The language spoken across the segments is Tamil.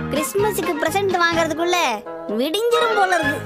கிறிஸ்மஸுக்கு பிரசன்ட் வாங்குறதுக்குள்ள விடிஞ்சிரும் போல இருக்கு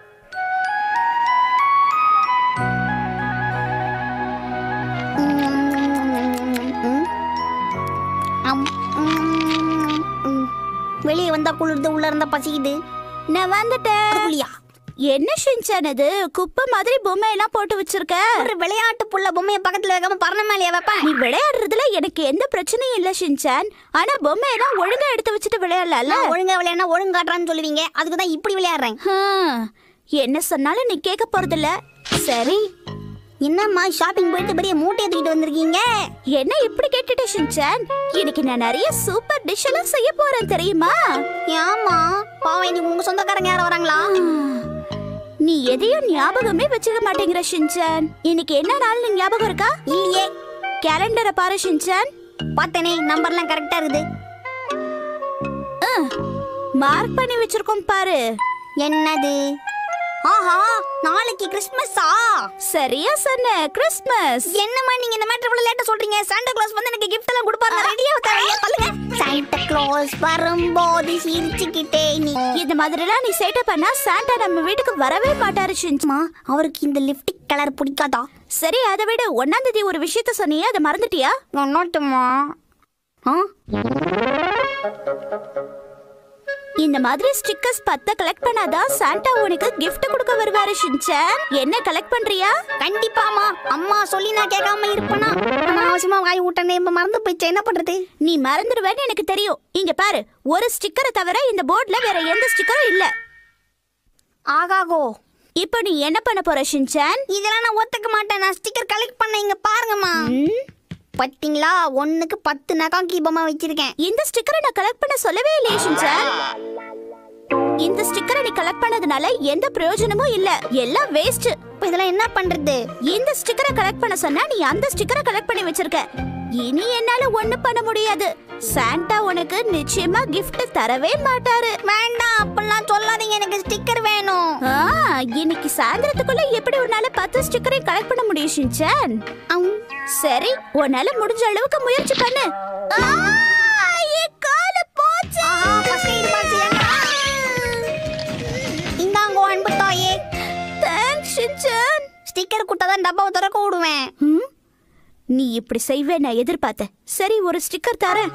வெளியே வந்தா குளிர்ந்து உள்ள இருந்தா பசிக்குது நான் வந்துட்டேன் அதுக்குள்ளயா? என்ன ஷின்சான் இது குப்பை மாதிரி பொம்மை எல்லாம் போட்டு வச்சிருக்க ஒரு விளையாட்டு புள்ள பொம்மைய பக்கத்துல வைக்காம பறந்த மேலேயே வைப்பேன் நீ விளையாடுறதுல எனக்கு எந்த பிரச்சனையும் இல்ல ஷின்சான் ஆனா பொம்மை எல்லாம் ஒழுங்கா எடுத்து வச்சுட்டு விளையாடலாம்ல நான் ஒழுங்கா விளையாடினா ஒழுங்காட்டுறான்னு சொல்லுவீங்க அதுக்கு தான் இப்படி விளையாடுறேன் ஹம், என்ன சொன்னாலும் நீ கேட்க போறதில்ல சரி என்னம்மா ஷாப்பிங் போயிட்டு பெரிய மூட்டையை தூக்கிட்டு வந்திருக்கீங்க என்ன இப்படி கேட்டுட்ட ஷின்சான் இன்னைக்கு நான் நிறைய சூப்பர் டிஷ் எல்லாம் செய்ய போறேன் தெரியுமா ஏமா பாவம் இன்னைக்கு உங்க சொந்தக்காரங்க யாரும் வராங்களா நீ எதையும் ஞாபகமே வச்சுக்க மாட்டேங்கிற ஷின்சான் இன்னைக்கு என்ன நாள்னு ஞாபகம் இருக்கா இல்லையே கேலண்டரை பாரு ஷின்சான் பார்த்தேனே நம்பர்லாம் கரெக்டா இருக்குது மார்க் பண்ணி வச்சிருக்கோம் பாரு என்னது ஆஹா நாளைக்கு கிறிஸ்மஸா சரியா சொன்ன கிறிஸ்மஸ் என்னம்மா நீங்க இந்த மேட்டர் இவ்வளவு லேட்டா சொல்றீங்க சாண்டா கிளாஸ் வந்து எனக்கு கிஃப்ட் எல்லாம் கொடுப்பாரு ரெடியா தரீங்க சொல்லுங்க சாண்டா கிளாஸ் வரும்போது சிரிச்சுக்கிட்டே நீ இந்த மாதிரிலாம் நீ சேட்டை பண்ணா சாண்டா நம்ம வீட்டுக்கு வரவே மாட்டாரு ஷின்சான் அம்மா, அவருக்கு இந்த லிப்டிக் கலர் பிடிக்காதா சரி அதை விட ஒன்னாம் தேதி ஒரு விஷயத்த சொன்னியே அதை மறந்துட்டியா நோட்டுமா ஆ இந்த மாதிரி ஸ்டிக்கர்ஸ் பத்த கலெக்ட் பண்ணாதான் சாண்டா உனக்கு gift கொடுக்க வருவாரு ஷின்சான் என்ன கலெக்ட் பண்றியா கண்டிப்பாமா அம்மா சொல்லி நான் கேட்காம இருப்பேனா நான் அவசியமா வாய் விட்டனே இப்ப மறந்து போயிடுச்சு என்ன பண்றது நீ மறந்துடுவேன்னு எனக்கு தெரியும் இங்க பாரு ஒரு ஸ்டிக்கரை தவிர இந்த போர்டுல வேற எந்த ஸ்டிக்கரும் இல்ல ஆகாகோ இப்போ நீ என்ன பண்ண போற ஷின்சான் இதெல்லாம் நான் ஒத்துக்க மாட்டேன் நான் ஸ்டிக்கர் கலெக்ட் பண்ண இங்க பாருங்கம்மா ம், பாத்தீங்களா ஒண்ணுக்கு பத்து நகம் கீபமா வச்சிருக்கேன் இந்த ஸ்டிக்கரை நான் கலெக்ட் பண்ண சொல்லவே இல்லையே ஷின்சான் இந்த ஸ்டிக்கரை நீ கலெக்ட் பண்ணதுனால எந்த பிரயோஜனமும் இல்ல எல்லாம் வேஸ்ட் இப்ப இதெல்லாம் என்ன பண்றது இந்த ஸ்டிக்கரை கலெக்ட் பண்ண சொன்னா நீ அந்த ஸ்டிக்கரை கலெக்ட் பண்ணி வச்சிருக்க இனி என்னால ஒண்ணு பண்ண முடியாது சாண்டா உனக்கு நிச்சயமா gift தரவே மாட்டாரு வேண்டாம் அப்படிலாம் சொல்லாதீங்க எனக்கு ஸ்டிக்கர் வேணும் ஆ, இன்னைக்கு சாயந்தரத்துக்குள்ள எப்படி உன்னால பத்து ஸ்டிக்கரை கலெக்ட் பண்ண முடியும் ஷின்சான் அம். சரி உன்னால முடிஞ்ச அளவுக்கு முயற்சி பண்ணு ஆ, என் காலு போச்சு. ஆஹா, first aid box எங்கடா? இந்தாங்கோ அன்பு தாயே Thanks, ஷின்சான். ஸ்டிக்கர் குட்டாதான் டப்பாவை திறக்க விடுவேன் ம், நீ இப்படி செய்வே நான் எதிர்பார்த்தேன் சரி ஒரு ஸ்டிக்கர் தரேன்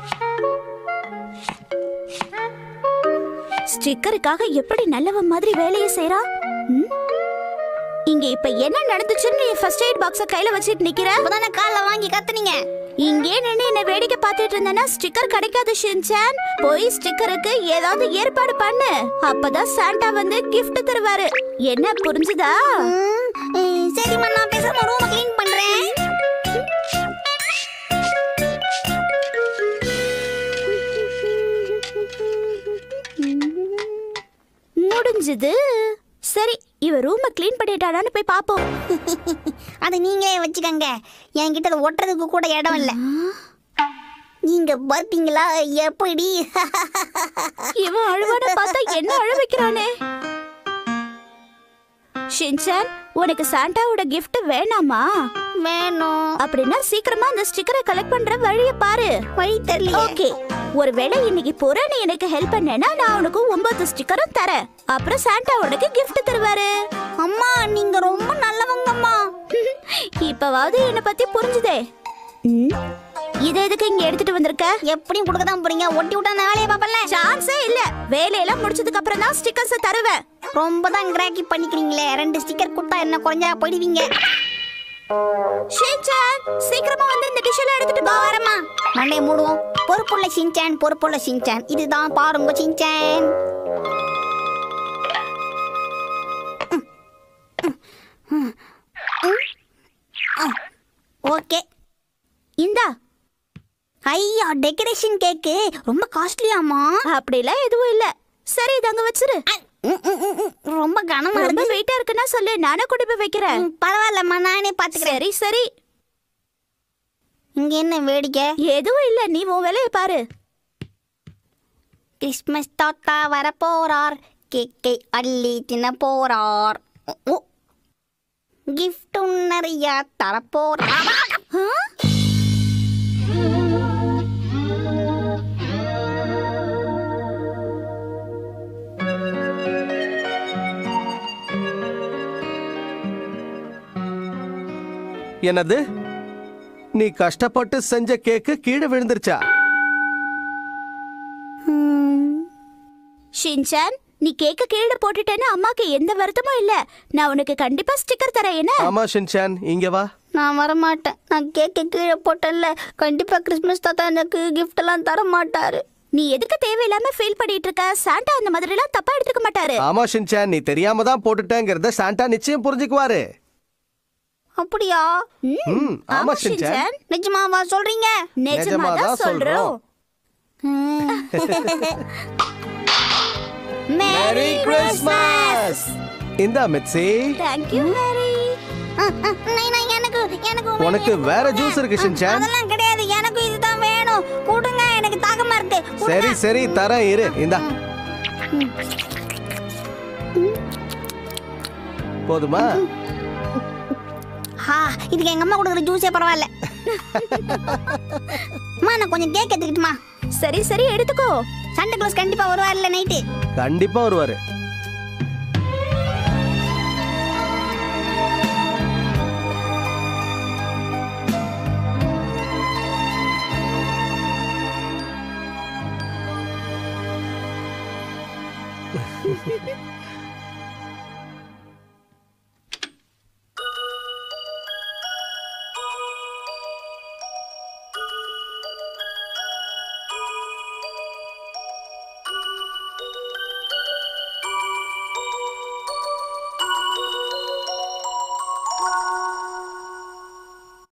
ஸ்டிக்கருக்காக எப்படி நல்லவன் மாதிரி வேலையை செய்றா ம்? இங்க இப்ப என்ன நடந்துச்சுன்னு நீ ஃபர்ஸ்ட் எய்ட் பாக்ஸ கையில வச்சிட்டு நிக்கிற இப்பதானே காலைல வாங்கி கத்துனீங்க இங்கே நின்னு என்ன வேடிக்கை பார்த்துட்டு இருந்தேன்னா ஸ்டிக்கர் கிடைக்காது ஷின்சான் போய் ஸ்டிக்கருக்கு ஏதாவது ஏற்பாடு பண்ணு அப்பதான் சாண்டா வந்து gift தருவாரு என்ன புரிஞ்சுதா ம், ம், சரிம்மா நான் பேசாம ரூமை க்ளீன் பண்றேன் முடிஞ்சது சரி இவ ரூம க்ளீன் பண்ணிட்டானான்னு போய் பாப்போம் அதை நீங்களே வச்சுக்கங்க என்கிட்ட அதை ஒட்டுறதுக்கு கூட இடம் இல்ல நீங்க பார்த்தீங்களா எப்படி இவன் அழுவான பார்த்தா என்ன அழ வைக்கிறானே ஷின்சான் உனக்கு சாண்டாவோட gift வேணாமா வேணும் அப்படின்னா சீக்கிரமா அந்த ஸ்டிக்கரை கலெக்ட் பண்ற வழிய பாரு வழி தெரியல ஓகே ஒருவேளை இன்னைக்கு பூரா நீ எனக்கு ஹெல்ப் பண்ணேன்னா நான் உனக்கு ஒன்பது ஸ்டிக்கரும் தரேன் அப்புறம் சாண்டா உனக்கு gift தருவாரு அம்மா நீங்க ரொம்ப நல்லவங்கம்மா இப்பவாவது என்ன பத்தி புரிஞ்சுதே ம், இதை எதுக்கு இங்க எடுத்துட்டு வந்திருக்க எப்படியும் கொடுக்க தான் போறீங்க ஒட்டி விட்டா நான் வேலையை பார்ப்பல சான்ஸே இல்ல வேலையெல்லாம் முடிச்சதுக்கு அப்புறம் தான் ஸ்டிக்கர்ஸ் தருவேன் ரொம்ப தான் கிராக்கி பண்ணிக்கிறீங்களே ரெண்டு ஸ்டிக்கர் கொடுத்தா என்ன குறைஞ்சா போயிடுவீங்க ஷின்சான் சீக்கிரமா வந்து இந்த டிஷ் எல்லாம் எடுத்துட்டு போ வரமா மண்டே மூடுவோம் பொறுப்புள்ள சின்சான் பொறுப்புள்ள சின்சான் இதுதான் பாருங்க சின்சான் ஓகே இந்தா ஐயா டெக்கரேஷன் கேக்கு ரொம்ப காஸ்ட்லியாமா அப்படிலாம் எதுவும் இல்ல சரி இத அங்க வச்சிரு ரொம்ப கனமா ரொம்ப இருக்கு வெயிட்டா இருக்குன்னா சொல்லு நானே கொண்டு போய் வைக்கிறேன் ம், பரவாயில்லம்மா நானே பாத்துக்கிறேன் சரி சரி இங்க என்ன வேடிக்கை எதுவும் இல்ல நீ உன் வேலையை பாரு கிறிஸ்மஸ் தாத்தா வர போறார் கேக்கை அள்ளி தின்ன போறார் கிஃப்ட் நிறைய தரப்போறார் ஆ? என்னது நீ கஷ்டப்பட்டு செஞ்ச கேக்கு கீழே விழுந்துருச்சா ஷின்சான் நீ கேக்க கீழே போட்டுட்டேன்னு அம்மாக்கு எந்த வருத்தமும் இல்ல நான் உனக்கு கண்டிப்பா ஸ்டிக்கர் தரேன் என்ன ஆமா ஷின்சான் இங்க வா நான் வரமாட்டேன் நான் கேக்க கீழே போட்டேன்ல கண்டிப்பா கிறிஸ்மஸ் தாத்தா எனக்கு gift எல்லாம் தர மாட்டாரு நீ எதுக்கு தேவையில்லாம ஃபீல் பண்ணிட்டு இருக்க சாண்டா அந்த மாதிரி எல்லாம் தப்பா எடுத்துக்க மாட்டாரு ஆமா ஷின்சான் நீ தெரியாம தான் போட்டுட்டேங்கிறத சாண்டா நிச்சயம் புரிஞ்சுக்குவாரு அப்படியா ம் ஆமா ஷின்சான் நிஜமாவா சொல்றீங்க நிஜமா தான் சொல்றோம் மேரி கிறிஸ்மஸ் இந்த மிட்சி தேங்க் யூ மேரி அஹ், அஹ், நைனா, எனக்கு எனக்கு உனக்கு வேற ஜூஸ் இருக்கு ஷின்சான் அதெல்லாம் கிடையாது எனக்கு இதுதான் வேணும் கொடுங்க எனக்கு தாகமா இருக்கு கொடுங்க. சரி சரி தரேன் இரு இந்தா போதுமா ஹா இதுக்கு எங்க அம்மா கொடுக்குற ஜூஸே பரவாயில்ல அம்மா நான் கொஞ்சம் கேக் எடுத்துக்கிட்டுமா சரி சரி எடுத்துக்கோ சண்டே க்ளோஸ் கண்டிப்பா வருவார்ல நைட்டு கண்டிப்பா வருவாரு